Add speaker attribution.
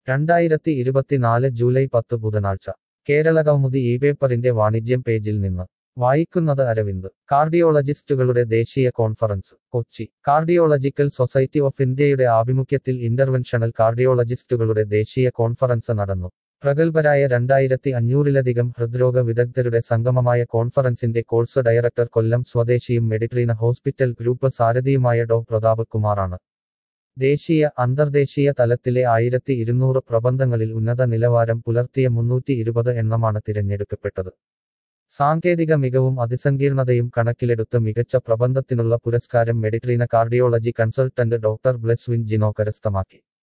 Speaker 1: രണ്ടായിരത്തി ഇരുപത്തിനാല് ജൂലൈ പത്ത് ബുധനാഴ്ച കേരള കൗമുദി ഈ പേപ്പറിന്റെ വാണിജ്യം പേജിൽ നിന്ന് വായിക്കുന്നത് അരവിന്ദ് കാർഡിയോളജിസ്റ്റുകളുടെ ദേശീയ conference Kochi cardiological society of ഇന്ത്യയുടെ ആഭിമുഖ്യത്തിൽ ഇന്റർവെൻഷണൽ കാർഡിയോളജിസ്റ്റുകളുടെ ദേശീയ കോൺഫറൻസ് നടന്നു പ്രഗത്ഭരായ രണ്ടായിരത്തി അഞ്ഞൂറിലധികം ഹൃദ്രോഗ വിദഗ്ധരുടെ സംഗമമായ കോൺഫറൻസിന്റെ കോഴ്സ് ഡയറക്ടർ കൊല്ലം സ്വദേശിയും മെഡിട്രീന ഹോസ്പിറ്റൽ ഗ്രൂപ്പ് സാരഥിയുമായ ഡോ പ്രതാപ് കുമാറാണ് ദേശീയ അന്തർദേശീയ തലത്തിലെ ആയിരത്തി ഇരുന്നൂറ് പ്രബന്ധങ്ങളിൽ ഉന്നത നിലവാരം പുലർത്തിയ മുന്നൂറ്റി ഇരുപത് എണ്ണമാണ് തിരഞ്ഞെടുക്കപ്പെട്ടത് സാങ്കേതിക മികവും അതിസങ്കീർണതയും കണക്കിലെടുത്ത് മികച്ച പ്രബന്ധത്തിനുള്ള പുരസ്കാരം Meditrina cardiology consultant doctor Blesswin Gino കരസ്ഥമാക്കി